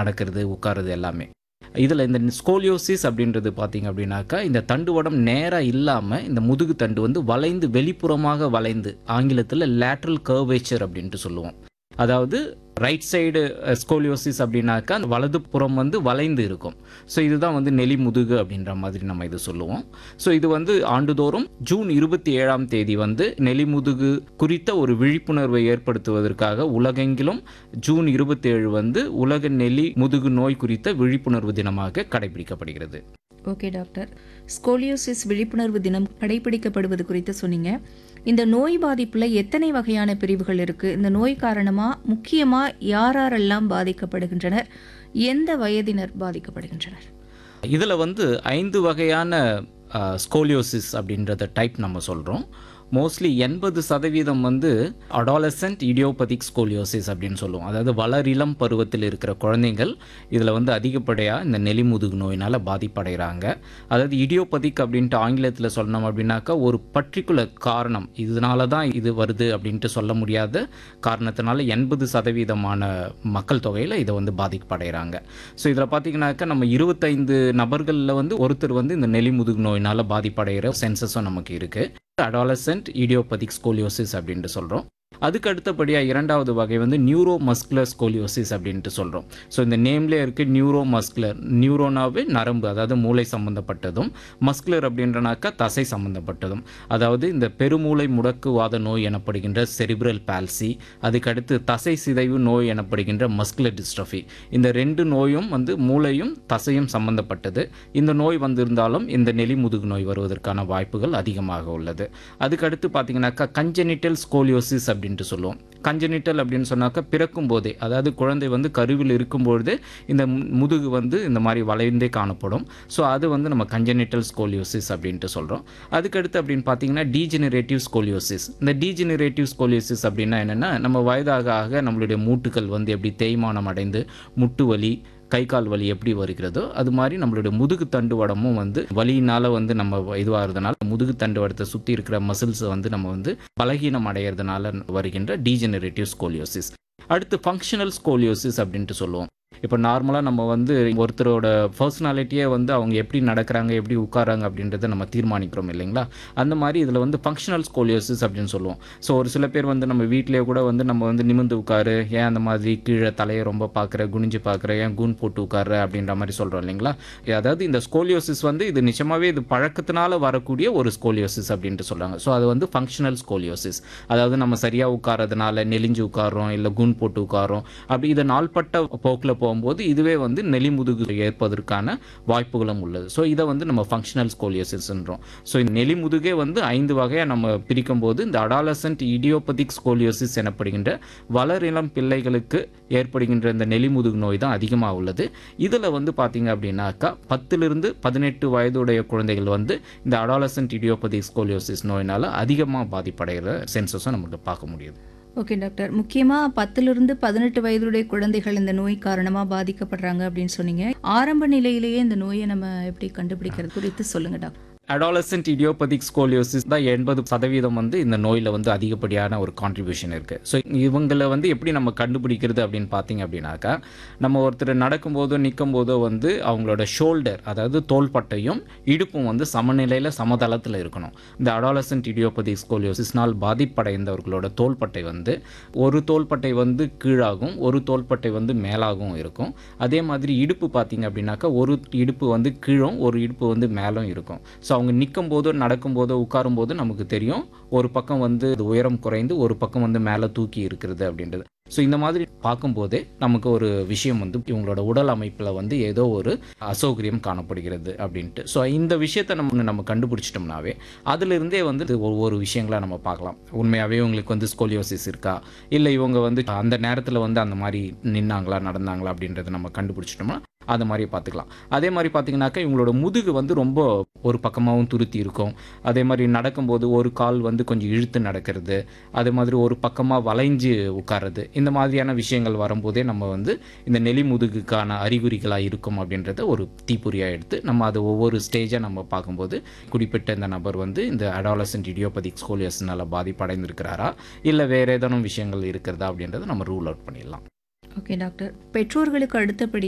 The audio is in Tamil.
நடக்கிறது உட்காருது எல்லாமே இதில் இந்த ஸ்கோலியோசிஸ் அப்படின்றது பார்த்தீங்க அப்படின்னாக்கா இந்த தண்டுவடம் நேராக இல்லாமல் இந்த முதுகு தண்டு வந்து வளைந்து வெளிப்புறமாக வளைந்து ஆங்கிலத்தில் லேட்ரல் கர்வேச்சர் அப்படின்ட்டு சொல்லுவோம் அதாவது ரைட் சைடு ஸ்கோலியோசிஸ் அப்படின்னாக்கா அந்த வலது புறம் வந்து வளைந்து இருக்கும் ஸோ இதுதான் வந்து நெலி முதுகு அப்படின்ற மாதிரி நம்ம இது சொல்லுவோம் ஸோ இது வந்து ஆண்டுதோறும் ஜூன் இருபத்தி ஏழாம் தேதி வந்து நெலி முதுகு குறித்த ஒரு விழிப்புணர்வை ஏற்படுத்துவதற்காக உலகெங்கிலும் ஜூன் இருபத்தி ஏழு வந்து உலக நெலி முதுகு நோய் குறித்த விழிப்புணர்வு தினமாக கடைபிடிக்கப்படுகிறது ஓகே டாக்டர் ஸ்கோலியோசிஸ் விழிப்புணர்வு தினம் கடைபிடிக்கப்படுவது குறித்து சொன்னீங்க இந்த நோய் பாதிப்புல எத்தனை வகையான பிரிவுகள் இருக்கு இந்த நோய் காரணமா முக்கியமா யாரெல்லாம் பாதிக்கப்படுகின்றனர் எந்த வயதினர் பாதிக்கப்படுகின்றனர் இதில் வந்து ஐந்து வகையான ஸ்கோலியோசிஸ் அப்படின்றத டைப் நம்ம சொல்கிறோம் மோஸ்ட்லி எண்பது சதவீதம் வந்து அடாலசன்ட் இடியோபதிக் ஸ்கோலியோசிஸ் அப்படின்னு சொல்லுவோம் அதாவது வளரிளம் பருவத்தில் இருக்கிற குழந்தைகள் இதில் வந்து அதிகப்படியாக இந்த நெலிமுதுகு நோயினால் பாதிப்படைகிறாங்க அதாவது இடியோபதிக் அப்படின்ட்டு ஆங்கிலத்தில் சொல்லணும் அப்படின்னாக்கா ஒரு பர்டிகுலர் காரணம் இதனால தான் இது வருது அப்படின்ட்டு சொல்ல முடியாத காரணத்தினால எண்பது சதவீதமான மக்கள் தொகையில் இதை வந்து பாதிப்படைகிறாங்க ஸோ இதில் பார்த்தீங்கன்னாக்கா நம்ம இருபத்தைந்து நபர்களில் வந்து ஒருத்தர் வந்து இந்த நெலிமுதுகு நோயினால் பாதிப்படைகிற சென்சஸும் நமக்கு இருக்குது அடாலசன்ட் இடியோபதிக் ஸ்கோலியோசிஸ் அப்படின்ட்டு சொல்கிறோம் அதுக்கு அடுத்தபடியாக இரண்டாவது வகை வந்து நியூரோ மஸ்குலர் ஸ்கோலியோசிஸ் அப்படின்ட்டு சொல்கிறோம் ஸோ இந்த நேம்லேயே இருக்குது நியூரோ மஸ்குலர் நியூரோனாவே நரம்பு அதாவது மூளை சம்மந்தப்பட்டதும் மஸ்குலர் அப்படின்றனாக்கா தசை சம்மந்தப்பட்டதும் அதாவது இந்த பெருமூளை முடக்குவாத நோய் எனப்படுகின்ற செரிப்ரல் பால்சி அதுக்கடுத்து தசை சிதைவு நோய் எனப்படுகின்ற மஸ்குலர் டிஸ்ட்ரஃபி இந்த ரெண்டு நோயும் வந்து மூளையும் தசையும் சம்பந்தப்பட்டது இந்த நோய் வந்திருந்தாலும் இந்த நெலி முதுகு நோய் வருவதற்கான வாய்ப்புகள் அதிகமாக உள்ளது அதுக்கடுத்து பார்த்தீங்கன்னாக்கா கஞ்சனிட்டல் ஸ்கோலியோசிஸ் அப்படின்ட்டு சொல்லுவோம் கஞ்சனிட்டல் அப்படின்னு சொன்னாக்கா பிறக்கும் போதே அதாவது குழந்தை வந்து கருவில் இருக்கும்பொழுதே இந்த மு- முதுகு வந்து இந்த மாதிரி வளைந்தே காணப்படும் ஸோ அது வந்து நம்ம கஞ்சனிட்டல் ஸ்கோலியோசிஸ் அப்படின்ட்டு சொல்கிறோம் அதுக்கடுத்து அப்படின்னு பார்த்தீங்கன்னா டீஜெனரேட்டிவ் ஸ்கோலியோசிஸ் இந்த டீஜெனரேட்டிவ் ஸ்கோலியோசிஸ் அப்படின்னா என்னென்னா நம்ம வயதாக ஆக நம்மளுடைய மூட்டுகள் வந்து எப்படி தேய்மானம் அடைந்து முட்டு வலி கை கால் வலி எப்படி வருகிறதோ அது மாதிரி நம்மளுடைய முதுகு தண்டுவடமும் வந்து வலியினால் வந்து நம்ம இதுவாகிறதுனால முதுகு தண்டுவடத்தை சுற்றி இருக்கிற மசில்ஸை வந்து நம்ம வந்து பலகீனம் அடையிறதுனால வருகின்ற டீஜெனரேட்டிவ் ஸ்கோலியோசிஸ் அடுத்து ஃபங்க்ஷனல் ஸ்கோலியோசிஸ் அப்படின்ட்டு சொல்லுவோம் இப்போ நார்மலாக நம்ம வந்து ஒருத்தரோட பர்சனாலிட்டியே வந்து அவங்க எப்படி நடக்கிறாங்க எப்படி உட்காராங்க அப்படின்றத நம்ம தீர்மானிக்கிறோம் இல்லைங்களா அந்த மாதிரி இதில் வந்து ஃபங்க்ஷனல் ஸ்கோலியோசிஸ் அப்படின்னு சொல்லுவோம் ஸோ ஒரு சில பேர் வந்து நம்ம வீட்டிலேயே கூட வந்து நம்ம வந்து நிமிர்ந்து உட்காரு ஏன் அந்த மாதிரி கீழே தலையை ரொம்ப பார்க்குற குனிஞ்சு பார்க்குற ஏன் கூன் போட்டு உட்காரு அப்படின்ற மாதிரி சொல்கிறோம் இல்லைங்களா அதாவது இந்த ஸ்கோலியோசிஸ் வந்து இது நிஜமாவே இது பழக்கத்தினால வரக்கூடிய ஒரு ஸ்கோலியோசிஸ் அப்படின்ட்டு சொல்கிறாங்க ஸோ அது வந்து ஃபங்க்ஷனல் ஸ்கோலியோசிஸ் அதாவது நம்ம சரியாக உட்காரதுனால நெலிஞ்சு உட்காரோம் இல்லை குன் போட்டு உட்காரோம் அப்படி இதை நாள்பட்ட போக்கில் போகும்போது இதுவே வந்து நெலிமுதுகு ஏற்பதற்கான வாய்ப்புகளும் உள்ளது ஸோ இதை வந்து நம்ம ஃபங்க்ஷனல் ஸ்கோலியோசிஸ்ன்றோம் ஸோ இந்த நெலிமுதுகே வந்து ஐந்து வகையாக நம்ம பிரிக்கும் போது இந்த அடாலசன்ட் இடியோபதிக் ஸ்கோலியோசிஸ் எனப்படுகின்ற வளரிளம் பிள்ளைகளுக்கு ஏற்படுகின்ற இந்த நெலிமுதுகு நோய் தான் அதிகமாக உள்ளது இதில் வந்து பார்த்தீங்க அப்படின்னாக்கா பத்திலிருந்து பதினெட்டு வயதுடைய குழந்தைகள் வந்து இந்த அடாலசன்ட் இடியோபதிக் ஸ்கோலியோசிஸ் நோயினால் அதிகமாக பாதிப்படைகிற சென்சஸும் நமக்கு பார்க்க முடியுது ஓகே டாக்டர் முக்கியமா பத்திலிருந்து பதினெட்டு வயதுடைய குழந்தைகள் இந்த நோய் காரணமா பாதிக்கப்படுறாங்க அப்படின்னு சொன்னீங்க ஆரம்ப நிலையிலேயே இந்த நோயை நம்ம எப்படி கண்டுபிடிக்கிறது குறித்து சொல்லுங்க டாக்டர் அடாலசன்ட் இடியோபதிக் ஸ்கோலியோசிஸ் தான் எண்பது சதவீதம் வந்து இந்த நோயில் வந்து அதிகப்படியான ஒரு கான்ட்ரிபியூஷன் இருக்குது ஸோ இவங்களை வந்து எப்படி நம்ம கண்டுபிடிக்கிறது அப்படின்னு பார்த்தீங்க அப்படின்னாக்கா நம்ம ஒருத்தர் நடக்கும்போதோ நிற்கும் போதோ வந்து அவங்களோட ஷோல்டர் அதாவது தோள்பட்டையும் இடுப்பும் வந்து சமநிலையில் சமதளத்தில் இருக்கணும் இந்த அடாலசன்ட் இடியோபதிக் ஸ்கோலியோசிஸ்னால் பாதிப்படைந்தவர்களோட தோள்பட்டை வந்து ஒரு தோள்பட்டை வந்து கீழாகும் ஒரு தோள்பட்டை வந்து மேலாகவும் இருக்கும் அதே மாதிரி இடுப்பு பார்த்தீங்க அப்படின்னாக்கா ஒரு இடுப்பு வந்து கீழும் ஒரு இடுப்பு வந்து மேலும் இருக்கும் ஸோ அவங்க நிற்கும் போதோ நடக்கும் போதோ உட்காரும் போது நமக்கு தெரியும் ஒரு பக்கம் வந்து அது உயரம் குறைந்து ஒரு பக்கம் வந்து மேலே தூக்கி இருக்கிறது அப்படின்றது ஸோ இந்த மாதிரி பார்க்கும்போதே நமக்கு ஒரு விஷயம் வந்து இவங்களோட உடல் அமைப்பில் வந்து ஏதோ ஒரு அசௌகரியம் காணப்படுகிறது அப்படின்ட்டு ஸோ இந்த விஷயத்தை நம்ம நம்ம கண்டுபிடிச்சிட்டோம்னாவே அதிலிருந்தே வந்து இது ஒவ்வொரு விஷயங்களா நம்ம பார்க்கலாம் உண்மையாகவே இவங்களுக்கு வந்து ஸ்கோலியோசிஸ் இருக்கா இல்லை இவங்க வந்து அந்த நேரத்தில் வந்து அந்த மாதிரி நின்னாங்களா நடந்தாங்களா அப்படின்றத நம்ம கண்டுபிடிச்சிட்டோம்னா அந்த மாதிரி பார்த்துக்கலாம் அதே மாதிரி பார்த்தீங்கன்னாக்கா இவங்களோட முதுகு வந்து ரொம்ப ஒரு பக்கமாகவும் துருத்தி இருக்கும் அதே மாதிரி நடக்கும்போது ஒரு கால் வந்து கொஞ்சம் இழுத்து நடக்கிறது அதே மாதிரி ஒரு பக்கமாக வளைஞ்சு உட்கார்றது இந்த மாதிரியான விஷயங்கள் வரும்போதே நம்ம வந்து இந்த நெலி முதுகுக்கான அறிகுறிகளாக இருக்கும் அப்படின்றத ஒரு தீப்பொறியாக எடுத்து நம்ம அதை ஒவ்வொரு ஸ்டேஜாக நம்ம பார்க்கும்போது குறிப்பிட்ட இந்த நபர் வந்து இந்த அடாலசன்ட் இடியோபதிக் ஸ்கோலியஸ்னால பாதிப்படைந்திருக்கிறாரா இல்லை வேறு ஏதேனும் விஷயங்கள் இருக்கிறதா அப்படின்றத நம்ம ரூல் அவுட் பண்ணிடலாம் ஓகே டாக்டர் பெற்றோர்களுக்கு அடுத்தபடி